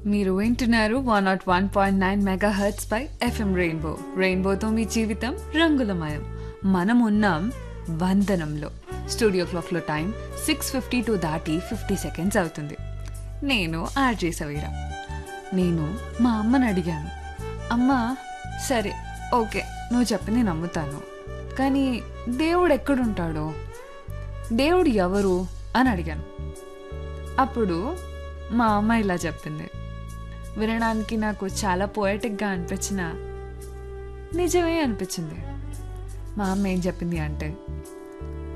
మీరు వింటున్నారు one nought one point nine mega hertz పై ఎఫ్ఎం రెయిన్బో రెయిన్బోతో మీ జీవితం రంగులమయం మనం ఉన్నాం వందనంలో స్టూడియో క్లాక్లో టైం సిక్స్ ఫిఫ్టీ టూ దాటి ఫిఫ్టీ సెకండ్స్ అవుతుంది నేను ఆర్జే సవీరా నేను మా అమ్మని అడిగాను అమ్మ సరే ఓకే నువ్వు చెప్పి నేను నమ్ముతాను కానీ దేవుడు ఎక్కడుంటాడో దేవుడు ఎవరు అని అడిగాను అప్పుడు మా అమ్మ ఇలా చెప్పింది వినడానికి నాకు చాలా పోయటిక్గా అనిపించిన నిజమే అనిపించింది మా అమ్మ ఏం చెప్పింది అంటే